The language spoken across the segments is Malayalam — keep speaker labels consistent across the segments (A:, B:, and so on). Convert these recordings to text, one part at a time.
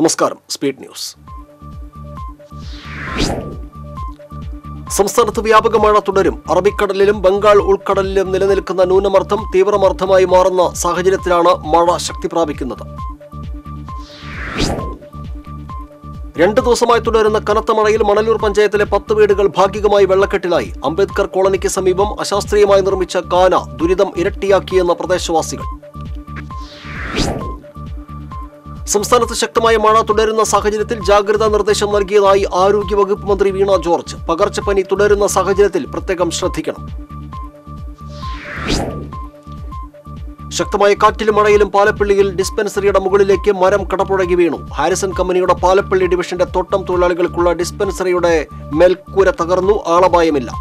A: നമസ്കാരം സ്പീഡ് ന്യൂസ് സംസ്ഥാനത്ത് വ്യാപക മഴ തുടരും അറബിക്കടലിലും ബംഗാൾ ഉൾക്കടലിലും നിലനിൽക്കുന്ന ന്യൂനമർദ്ദം തീവ്രമർദ്ദമായി മാറുന്ന സാഹചര്യത്തിലാണ് മഴ ശക്തി പ്രാപിക്കുന്നത് രണ്ട് ദിവസമായി തുടരുന്ന കനത്ത മഴയിൽ മണലൂർ പഞ്ചായത്തിലെ പത്ത് വീടുകൾ ഭാഗികമായി വെള്ളക്കെട്ടിലായി അംബേദ്കർ കോളനിക്ക് സമീപം അശാസ്ത്രീയമായി നിർമ്മിച്ച കാന ദുരിതം ഇരട്ടിയാക്കിയെന്ന പ്രദേശവാസികൾ സംസ്ഥാനത്ത് ശക്തമായ മഴ തുടരുന്ന സാഹചര്യത്തിൽ ജാഗ്രതാ നിർദ്ദേശം നൽകിയതായി ആരോഗ്യവകുപ്പ് മന്ത്രി വീണ ജോർജ് പകർച്ചപ്പനി തുടരുന്ന സാഹചര്യത്തിൽ പ്രത്യേകം ശ്രദ്ധിക്കണം ശക്തമായ കാറ്റിലും മഴയിലും പാലപ്പള്ളിയിൽ ഡിസ്പെൻസറിയുടെ മുകളിലേക്ക് മരം കടപുഴകി വീണു ഹാരിസൺ കമ്പനിയുടെ പാലപ്പള്ളി ഡിവിഷന്റെ തോട്ടം തൊഴിലാളികൾക്കുള്ള ഡിസ്പെൻസറിയുടെ മേൽക്കൂര തകർന്നു ആളപായമില്ല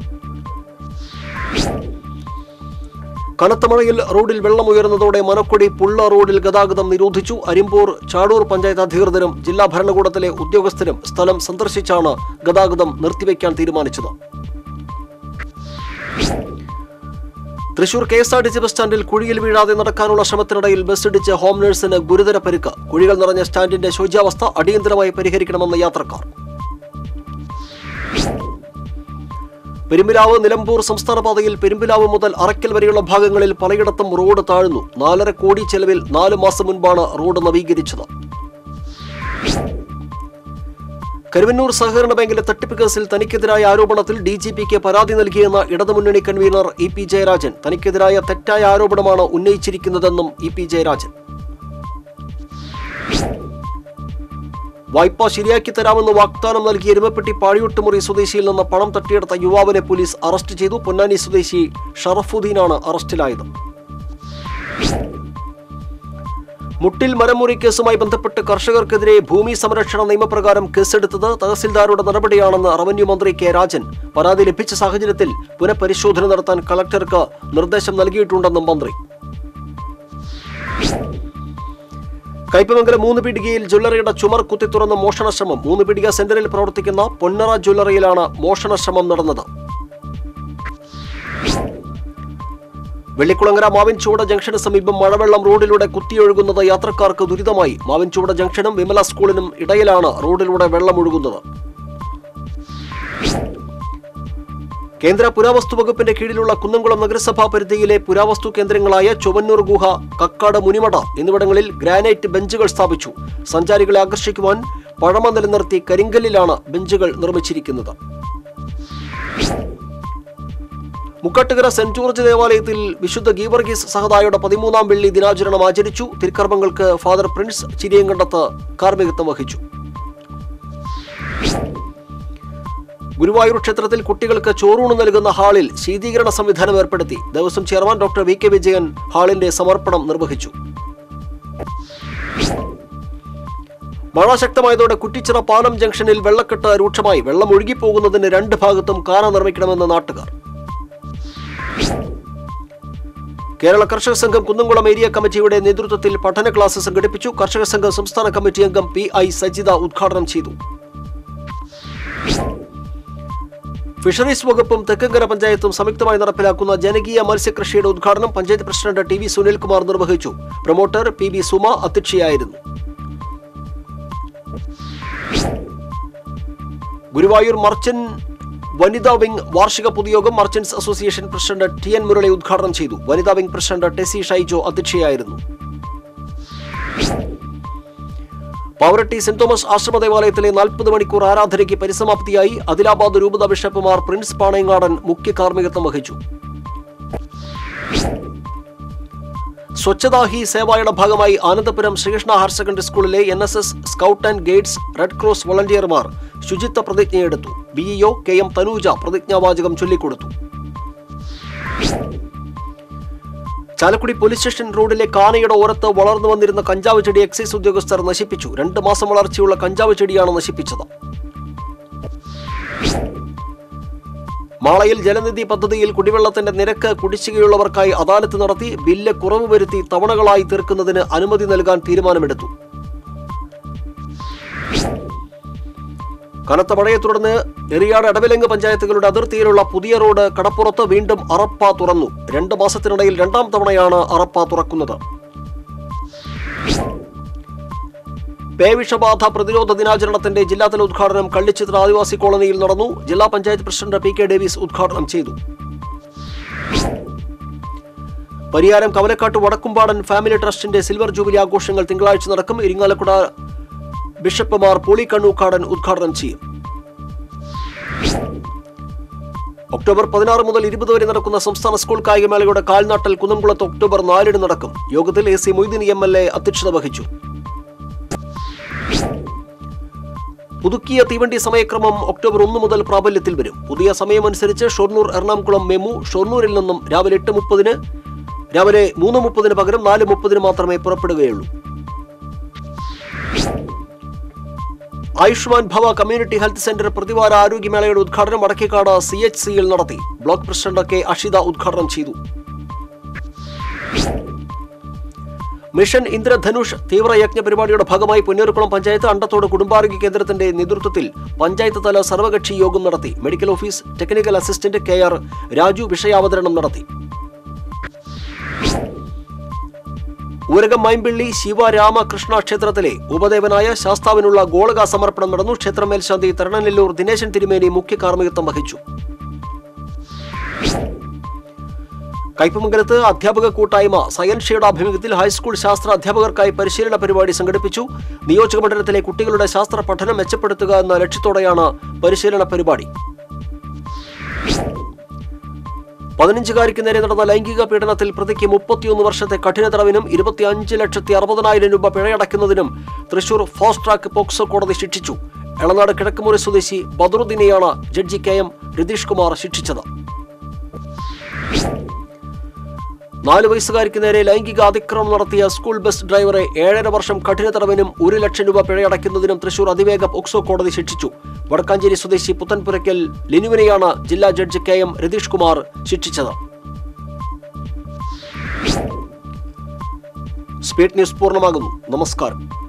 A: കനത്ത മഴയിൽ റോഡിൽ വെള്ളമുയർന്നതോടെ മനക്കൊടി പുള്ള റോഡിൽ ഗതാഗതം നിരോധിച്ചു അരിമ്പൂർ ചാടൂർ പഞ്ചായത്ത് അധികൃതരും ജില്ലാ ഭരണകൂടത്തിലെ ഉദ്യോഗസ്ഥരും സ്ഥലം സന്ദർശിച്ചാണ് ഗതാഗതം നിർത്തിവെക്കാൻ തീരുമാനിച്ചത് Thrissur K S R T C bus സ്റ്റാൻഡിൽ കുഴിയിൽ വീഴാതെ നടക്കാനുള്ള ശ്രമത്തിനിടയിൽ ബസ് ഇടിച്ച് ഹോം നഴ്സിന് ഗുരുതര പരിക്ക് കുഴികൾ നിറഞ്ഞ സ്റ്റാൻഡിന്റെ ശോച്യാവസ്ഥ അടിയന്തരമായി പരിഹരിക്കണമെന്ന് യാത്രക്കാർ പെരുമ്പിലാവ് നിലമ്പൂർ സംസ്ഥാന പാതയിൽ പെരുമ്പിലാവ് മുതൽ അറയ്ക്കൽ വരെയുള്ള ഭാഗങ്ങളിൽ പലയിടത്തും റോഡ് താഴ്ന്നു നാലര കോടി ചെലവിൽ നാല് മാസം മുൻപാണ് റോഡ് നവീകരിച്ചത് കരുവന്നൂർ സഹകരണ ബാങ്കിലെ തട്ടിപ്പ് കേസിൽ തനിക്കെതിരായ ആരോപണത്തിൽ ഡി ജി പിക്ക് പരാതി നൽകിയെന്ന ഇടതുമുന്നണി കൺവീനർ ഇ പി ജയരാജൻ തനിക്കെതിരായ തെറ്റായ ആരോപണമാണ് ഉന്നയിച്ചിരിക്കുന്നതെന്നും ഇ പി ജയരാജൻ വായ്പ ശരിയാക്കി തരാമെന്ന് വാഗ്ദാനം നൽകി എരുമപ്പെട്ടി പാഴിയൊട്ടുമുറി സ്വദേശിയിൽ നിന്ന് പണം തട്ടിയെടുത്ത യുവാവിനെ പോലീസ് അറസ്റ്റ് ചെയ്തു പൊന്നാനി സ്വദേശി ഷറഫുദ്ദീനാണ് അറസ്റ്റിലായത് മുട്ടിൽ മരമുറി കേസുമായി ബന്ധപ്പെട്ട് കർഷകർക്കെതിരെ ഭൂമി സംരക്ഷണ നിയമപ്രകാരം കേസെടുത്തത് തഹസിൽദാരുടെ നടപടിയാണെന്ന് റവന്യൂ മന്ത്രി കെ രാജൻ പരാതി ലഭിച്ച സാഹചര്യത്തിൽ പുനഃപരിശോധന നടത്താൻ കളക്ടർക്ക് നിർദ്ദേശം നൽകിയിട്ടുണ്ടെന്നും മന്ത്രി കയ്പമംഗലം മൂന്ന് പീടികയിൽ ജ്വല്ലറിയുടെ ചുമർ കുത്തി തുറന്ന മോഷണശ്രമം മൂന്ന് പീടിക സെന്ററിൽ പ്രവർത്തിക്കുന്ന പൊന്നറ ജ്വല്ലറിയിലാണ് മോഷണശ്രമം നടന്നത് വെള്ളിക്കുളങ്ങര മാവിൻചൂട ജംഗ്ഷന് സമീപം മഴവെള്ളം റോഡിലൂടെ കുത്തിയൊഴുകുന്നത് യാത്രക്കാർക്ക് ദുരിതമായി മാവിൻചൂട ജംഗ്ഷനും വിമല സ്കൂളിനും ഇടയിലാണ് റോഡിലൂടെ വെള്ളമൊഴുകുന്നത് കേന്ദ്ര പുരാവസ്തു വകുപ്പിന്റെ കീഴിലുള്ള കുന്നംകുളം നഗരസഭാ പരിധിയിലെ പുരാവസ്തു കേന്ദ്രങ്ങളായ ചൊവ്വന്നൂർ ഗുഹ കക്കാട് മുനിമട എന്നിവിടങ്ങളിൽ ഗ്രാനൈറ്റ് ബെഞ്ചുകൾ സ്ഥാപിച്ചു സഞ്ചാരികളെ ആകർഷിക്കുവാൻ പഴമ നിലനിർത്തി കരിങ്കല്ലിലാണ് ബെഞ്ചുകൾ നിർമ്മിച്ചിരിക്കുന്നത് മുക്കാട്ടുകര സെന്റ് ജോർജ് ദേവാലയത്തിൽ വിശുദ്ധ ഗീവർഗീസ് സഹദായുടെ പതിമൂന്നാം വെള്ളി ദിനാചരണം ആചരിച്ചു തിരുക്കർമ്മങ്ങൾക്ക് ഫാദർ പ്രിൻസ് ചിരിയങ്കണ്ടത്ത് കാർമ്മികത്വം വഹിച്ചു ഗുരുവായൂർ ക്ഷേത്രത്തിൽ കുട്ടികൾക്ക് ചോറൂണ് നൽകുന്ന ഹാളിൽ ശീതീകരണ സംവിധാനം ഏർപ്പെടുത്തി Devaswom chairman doctor V K Vijayan ഹാളിന്റെ സമർപ്പണം നിർവഹിച്ചു മഴ ശക്തമായതോടെ കുറ്റിച്ചിറ പാലം ജംഗ്ഷനിൽ വെള്ളക്കെട്ട് രൂക്ഷമായി വെള്ളം ഒഴുകിപ്പോകുന്നതിന് രണ്ട് ഭാഗത്തും കാന നിർമ്മിക്കണമെന്ന് നാട്ടുകാർ കേരള കർഷക സംഘം കുന്നംകുളം ഏരിയ കമ്മിറ്റിയുടെ നേതൃത്വത്തിൽ പഠന ക്ലാസ് സംഘടിപ്പിച്ചു കർഷക സംഘം സംസ്ഥാന കമ്മിറ്റി അംഗം പി ഐ സജിത ഉദ്ഘാടനം ചെയ്തു ഫിഷറീസ് വകുപ്പും തെക്കങ്കര പഞ്ചായത്തും സംയുക്തമായി നടപ്പിലാക്കുന്ന ജനകീയ മത്സ്യകൃഷിയുടെ ഉദ്ഘാടനം panchayat president T V Sunilkumar നിർവഹിച്ചു പ്രൊമോട്ടർ പി ബി സുമ അധ്യക്ഷയായിരുന്നു ഗുരുവായൂർ മർച്ചന്റ് വനിതാ വിംഗ് വാർഷിക പൊതുയോഗം merchants association president T N Murali ഉദ്ഘാടനം ചെയ്തു വനിതാ വിംഗ് പ്രസിഡന്റ് ടെസി ഷൈജോ അധ്യക്ഷയായിരുന്നു പാവറട്ടി സെന്റ് തോമസ് ആശ്രമ ദേവാലയത്തിലെ നാൽപ്പത് മണിക്കൂർ ആരാധനയ്ക്ക് പരിസമാപ്തിയായി ആദിലാബാദ് രൂപത ബിഷപ്പുമാർ പ്രിൻസ് പാണയങ്ങാടൻ മുഖ്യ കാർമ്മികത്വം വഹിച്ചു സ്വച്ഛതാ ഹി സേവയുടെ ഭാഗമായി ആനന്ദപുരം ശ്രീകൃഷ്ണ ഹയർ സെക്കൻഡറി സ്കൂളിലെ N S S scout and guides red cross വളണ്ടിയർമാർ ശുചിത്വ പ്രതിജ്ഞയെടുത്തു ബിഇഒ കെ എം തനൂജ പ്രതിജ്ഞാവാചകം ചൊല്ലിക്കൊടുത്തു ചാലക്കുടി പോലീസ് സ്റ്റേഷൻ റോഡിലെ കാനയുടെ ഓരത്ത് വളർന്നു വന്നിരുന്ന കഞ്ചാവ് ചെടി എക്സൈസ് ഉദ്യോഗസ്ഥർ നശിപ്പിച്ചു രണ്ട് മാസം വളർച്ചയുള്ള കഞ്ചാവ് ചെടിയാണ് നശിപ്പിച്ചത് മാളയിൽ ജലനിധി പദ്ധതിയിൽ കുടിവെള്ളത്തിന്റെ നിരക്ക് കുടിശ്ശികയുള്ളവർക്കായി അദാലത്ത് നടത്തി ബില്ല് കുറവ് വരുത്തി തവണകളായി തീർക്കുന്നതിന് അനുമതി നൽകാൻ തീരുമാനമെടുത്തു കനത്ത മഴയെ തുടർന്ന് എറിയാട് എടവിലങ്ങ് പഞ്ചായത്തുകളുടെ അതിർത്തിയിലുള്ള പുതിയ റോഡ് കടപ്പുറത്ത് വീണ്ടും അറപ്പ തുറന്നു രണ്ട് മാസത്തിനിടയിൽ രണ്ടാം തവണയാണ് അറപ്പ തുറക്കുന്നത് പേവിഷബാധ പ്രതിരോധ ദിനാചരണത്തിന്റെ ജില്ലാതല ഉദ്ഘാടനം കള്ളിച്ചിത്ര ആദിവാസി കോളനിയിൽ നടന്നു ജില്ലാ panchayat president P K Davis ഉദ്ഘാടനം ചെയ്തു പരിയാരം കവലക്കാട്ട് വടക്കുംപാടൻ ഫാമിലി ട്രസ്റ്റിന്റെ സിൽവർ ജൂബിലി ആഘോഷങ്ങൾ തിങ്കളാഴ്ച നടക്കും ഇരിങ്ങാലക്കുട ബിഷപ്പുമാർ പോളി കണ്ണൂക്കാടൻ ഉദ്ഘാടനം ചെയ്യും ഒക്ടോബർ പതിനാറ് മുതൽ ഇരുപത് വരെ നടക്കുന്ന സംസ്ഥാന സ്കൂൾ കായികമേളയുടെ കാൽനാട്ടൽ കുന്നംകുളത്ത് ഒക്ടോബർ നാലിന് നടക്കും യോഗത്തിൽ A C Moideen M L A അധ്യക്ഷത വഹിച്ചു പുതുക്കിയ തീവണ്ടി സമയക്രമം ഒക്ടോബർ ഒന്ന് മുതൽ പ്രാബല്യത്തിൽ വരും പുതിയ സമയമനുസരിച്ച് ഷൊർണൂർ എറണാകുളം മെമു ഷൊർണൂരിൽ നിന്നും രാവിലെ എട്ട് മുപ്പതിന് രാവിലെ മൂന്ന് മുപ്പതിന് പകരം നാല് മുപ്പതിന് മാത്രമേ പുറപ്പെടുകയുള്ളൂ ആയുഷ്മാൻ ഭവ കമ്മ്യൂണിറ്റി ഹെൽത്ത് സെന്റർ പ്രതിവാര ആരോഗ്യമേളയുടെ ഉദ്ഘാടനം വടക്കേക്കാട് സി എച്ച് സിയിൽ നടത്തി ബ്ലോക്ക് പ്രസിഡന്റ് കെ അഷിത ഉദ്ഘാടനം ചെയ്തു മിഷൻ ഇന്ദ്രധനുഷ് തീവ്രയജ്ഞ പരിപാടിയുടെ ഭാഗമായി പൊന്നേറുകുളം പഞ്ചായത്ത് അണ്ടത്തോട് കുടുംബാരോഗ്യ കേന്ദ്രത്തിന്റെ നേതൃത്വത്തിൽ പഞ്ചായത്ത് തല സർവകക്ഷി യോഗം നടത്തി medical office technical assistant K R Raju വിഷയാവതരണം നടത്തി ഊരകം മൈമ്പിള്ളി ശിവരാമകൃഷ്ണ ക്ഷേത്രത്തിലെ ഉപദേവനായ ശാസ്താവിനുള്ള ഗോളക സമർപ്പണം നടന്നു ക്ഷേത്ര മേൽശാന്തി തരണനെല്ലൂർ ദിനേശൻ തിരുമേനി മുഖ്യ കാർമ്മികത്വം വഹിച്ചു കയ്പമംഗലത്ത് അധ്യാപക കൂട്ടായ്മ സയൻസ് ഷെയുടെ ആഭിമുഖ്യത്തിൽ ഹൈസ്കൂൾ ശാസ്ത്ര അധ്യാപകർക്കായി പരിശീലന പരിപാടി സംഘടിപ്പിച്ചു നിയോജക മണ്ഡലത്തിലെ കുട്ടികളുടെ ശാസ്ത്ര പഠനം മെച്ചപ്പെടുത്തുക എന്ന ലക്ഷ്യത്തോടെയാണ് പരിശീലന പരിപാടി പതിനഞ്ചുകാരിക്ക് നേരെ നടന്ന ലൈംഗിക പീഡനത്തിൽ പ്രതിക്ക് മുപ്പത്തിയൊന്ന് വർഷത്തെ കഠിന തടവിനും ഇരുപത്തിയഞ്ച് ലക്ഷത്തി അറുപതിനായിരം രൂപ പിഴയടയ്ക്കുന്നതിനും തൃശൂർ ഫാസ്റ്റ് ട്രാക്ക് പോക്സോ കോടതി ശിക്ഷിച്ചു എളനാട് കിഴക്കുമുറി സ്വദേശി ബദറുദ്ദീനെയാണ് judge K M Ratheesh Kumar ശിക്ഷിച്ചത് നാല് വയസ്സുകാരിക്ക് നേരെ ലൈംഗിക അതിക്രമം നടത്തിയ സ്കൂൾ ബസ് ഡ്രൈവറെ ഏഴര വർഷം കഠിന തടവിനും ഒരു ലക്ഷം രൂപ പിഴയടയ്ക്കുന്നതിനും തൃശൂർ അതിവേഗ പോക്സോ കോടതി ശിക്ഷിച്ചു വടക്കാഞ്ചേരി സ്വദേശി പുത്തൻപുരയ്ക്കൽ ലിനുവിനെയാണ് ജില്ലാ judge K M Ratheesh Kumar ശിക്ഷിച്ചത് സ്പീഡ് ന്യൂസ് പൂർണ്ണമാകുന്നു നമസ്കാരം